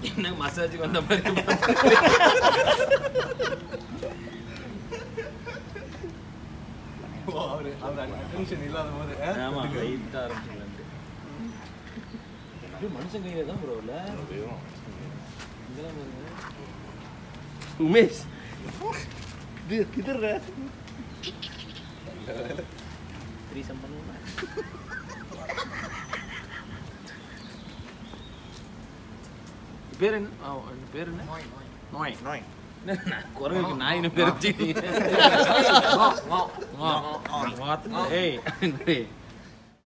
என்ன மசாஜுக்கு வந்த மாதிரி ஓ, அவரு அவர் அட்டென்ஷன் இல்லாத போது ஆ? ஆமா லைட்டா ஆரம்பிச்சுக்கலான்ட்டு அப்படியே மனுஷன் கையில தான் ப்ரோ இல்ல இங்கெல்லாம் பாருங்க உமேஷ் இது கிதற த்ரீ சம் பண்ணுவோமா பேர் என்ன ஆ, அந்த பேர் என்ன நோய் நாய் குரங்குக்கு நாயின்னு பேர் வச்சு ஏய்